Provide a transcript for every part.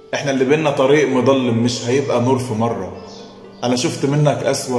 احنا اللي بينا طريق مضلم مش هيبقى نور في مرة انا شفت منك اسوأ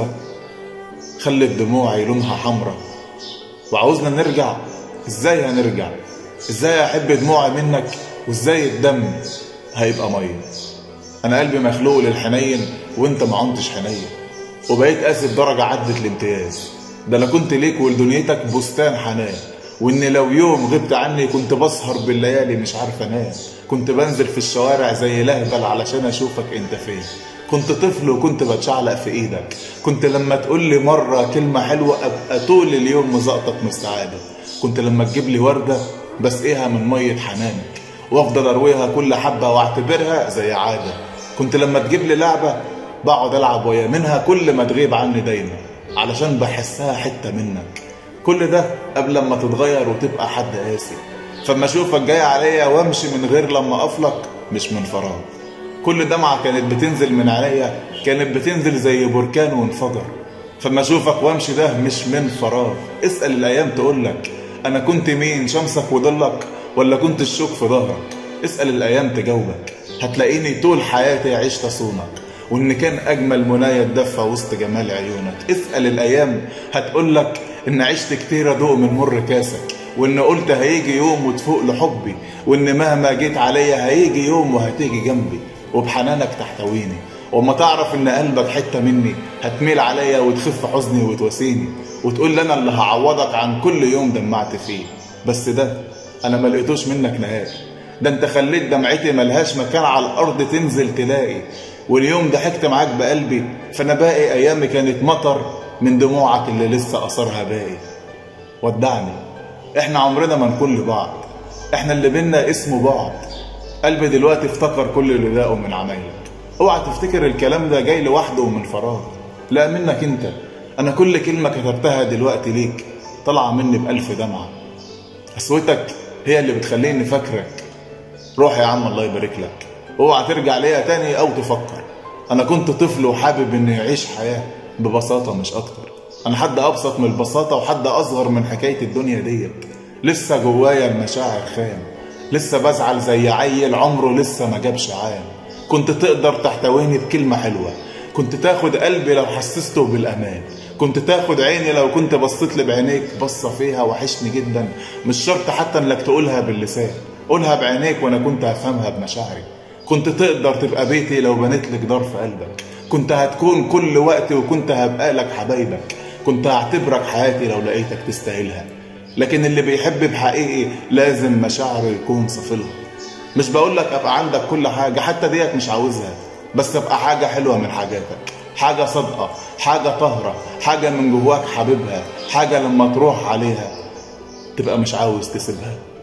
خلت دموعي لونها حمرا وعاوزنا نرجع ازاي هنرجع ازاي احب دموعي منك وازاي الدم هيبقى ميه انا قلبي مخلوق للحنين وانت ما عنتش حنين وبقيت قاسي بدرجة عدت الامتياز ده انا كنت ليك ولدنيتك بستان حنان وان لو يوم غبت عني كنت بسهر بالليالي مش عارف انام كنت بنزل في الشوارع زي لهبل علشان اشوفك انت فين كنت طفل وكنت بتشعلق في ايدك كنت لما تقول لي مرة كلمة حلوة ابقى طول اليوم مزقطط مستعادة كنت لما تجيب لي وردة بسقيها من مية حنانك وافضل ارويها كل حبة واعتبرها زي عادة كنت لما تجيب لي لعبة بقعد العب ويا منها كل ما تغيب عني دايما علشان بحسها حتة منك كل ده قبل ما تتغير وتبقى حد قاسي فما اشوفك جاي عليا وامشي من غير لما افلق مش من فراغ كل دمعة كانت بتنزل من عينيا كانت بتنزل زي بركان وانفجر فما اشوفك وامشي ده مش من فراغ اسأل الايام تقولك انا كنت مين شمسك وضلك ولا كنت الشوك في ظهرك اسأل الايام تجاوبك هتلاقيني طول حياتي عشت صونك وان كان اجمل منايا الدفة وسط جمال عيونك اسأل الايام هتقولك ان عشت كتير ادوق من مر كاسك وان قلت هيجي يوم وتفوق لحبي وان مهما جيت عليا هيجي يوم وهتيجي جنبي وبحنانك تحتويني وما تعرف ان قلبك حتة مني هتميل عليا وتخف حزني وتواسيني وتقول لي انا اللي هعوضك عن كل يوم دمعت فيه بس ده انا ما لقيتوش منك نهائي ده انت خليت دمعتي ملهاش مكان على الارض تنزل تلاقي واليوم ضحكت معاك بقلبي فانا باقي ايامي كانت مطر من دموعك اللي لسه اثرها باقي ودعني احنا عمرنا ما نكون لبعض احنا اللي بينا اسمه بعض قلبي دلوقتي افتكر كل اللي لاقه من عمايلك اوعى تفتكر الكلام ده جاي لوحده ومن فراغ لا منك انت انا كل كلمة كتبتها دلوقتي ليك طالعة مني بألف دمعة قسوتك هي اللي بتخليني فاكرك روح يا عم الله يبارك لك اوعى ترجع ليا تاني او تفكر انا كنت طفل وحابب اني يعيش حياة ببساطة مش اكتر انا حد ابسط من البساطة وحد اصغر من حكاية الدنيا ديت لسه جوايا المشاعر خام لسه بزعل زي عيل عمره لسه ما جابش عام كنت تقدر تحتويني بكلمة حلوة كنت تاخد قلبي لو حسسته بالامان كنت تاخد عيني لو كنت بصيت لي بعينيك بصة فيها وحشني جدا مش شرط حتى انك تقولها باللسان قولها بعينيك وانا كنت هفهمها بمشاعري كنت تقدر تبقى بيتي لو بنيت لك دار في قلبك كنت هتكون كل وقتي وكنت هبقى لك حبايبك كنت هعتبرك حياتي لو لقيتك تستاهلها لكن اللي بيحب بحقيقي لازم مشاعره يكون صافلها مش بقول لك ابقى عندك كل حاجة حتى ديت مش عاوزها بس ابقى حاجة حلوة من حاجاتك حاجة صادقة حاجة طاهرة حاجة من جواك حبيبها حاجة لما تروح عليها تبقى مش عاوز تسيبها